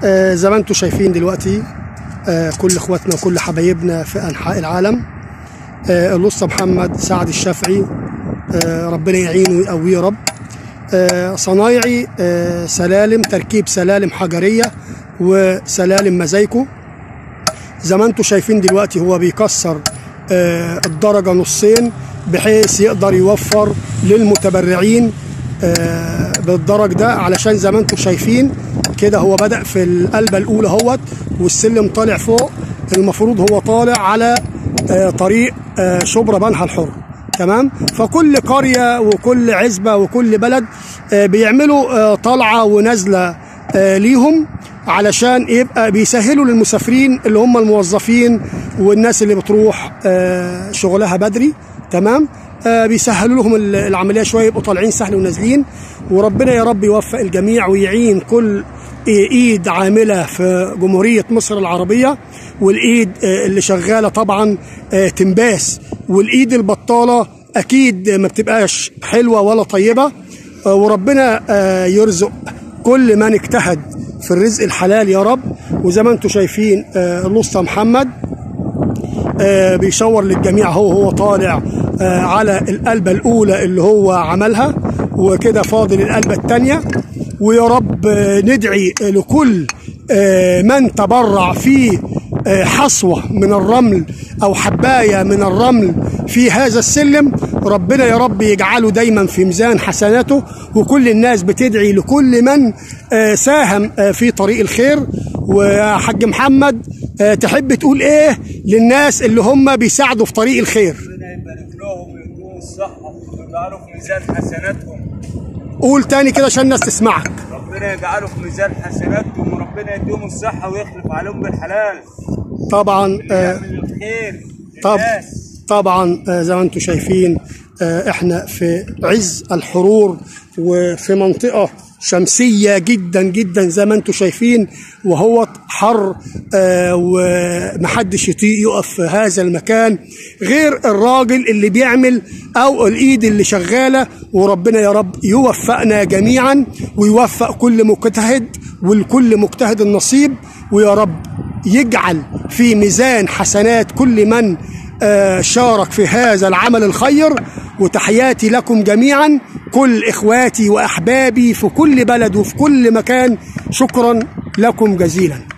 آه، زي ما انتم شايفين دلوقتي آه، كل اخواتنا وكل حبايبنا في انحاء العالم آه، الاسطى محمد سعد الشافعي آه، ربنا يعينه ويقويه يا رب آه، صنايعي آه، سلالم تركيب سلالم حجريه وسلالم مزايكو زي ما انتم شايفين دلوقتي هو بيكسر آه، الدرجه نصين بحيث يقدر يوفر للمتبرعين آه، بالدرج ده علشان زي ما انتم شايفين كده هو بدأ في القلبة الأولى اهوت والسلم طالع فوق المفروض هو طالع على آه، طريق آه، شبرا بنها الحر تمام فكل قرية وكل عزبة وكل بلد آه، بيعملوا آه، طلعة ونزلة آه، ليهم علشان يبقى بيسهلوا للمسافرين اللي هم الموظفين والناس اللي بتروح آه، شغلها بدري تمام آه، بيسهلوا لهم ال- العمليه شويه يبقوا طالعين سهل ونازلين وربنا يا رب يوفق الجميع ويعين كل ايد عامله في جمهوريه مصر العربيه والايد آه، اللي شغاله طبعا آه، تنباس والايد البطاله اكيد ما بتبقاش حلوه ولا طيبه آه، وربنا آه، يرزق كل من اجتهد في الرزق الحلال يا رب وزي ما انتم شايفين آه، الاسطى محمد آه، بيشاور للجميع هو هو طالع آه، على القلبة الأولى اللي هو عملها وكده فاضل القلبة الثانية ويا رب آه، ندعي لكل آه، من تبرع في آه، حصوة من الرمل أو حباية من الرمل في هذا السلم ربنا يا رب يجعله دايما في ميزان حسناته وكل الناس بتدعي لكل من آه، ساهم آه، في طريق الخير ويا حاج محمد آه، تحب تقول ايه للناس اللي هم بيساعدوا في طريق الخير ربنا يبارك لهم ويدوهم الصحة ويجعله في ميزان حسناتهم قول تاني كده عشان الناس تسمعك ربنا يجعله في ميزان حسناتهم وربنا يديهم الصحة ويخلف عليهم بالحلال طبعا آه، يعمل الخير طب للناس طبعا آه، زي ما انتم شايفين آه، احنا في عز الحرور وفي منطقة شمسية جدا جدا زي ما انتم شايفين وهو حر آه، ومحدش يطيق يقف في هذا المكان غير الراجل اللي بيعمل او الايد اللي شغالة وربنا يا رب يوفقنا جميعا ويوفق كل مجتهد والكل مجتهد النصيب ويا رب يجعل في ميزان حسنات كل من آه، شارك في هذا العمل الخير وتحياتي لكم جميعا كل اخواتي واحبابي في كل بلد وفي كل مكان شكرا لكم جزيلا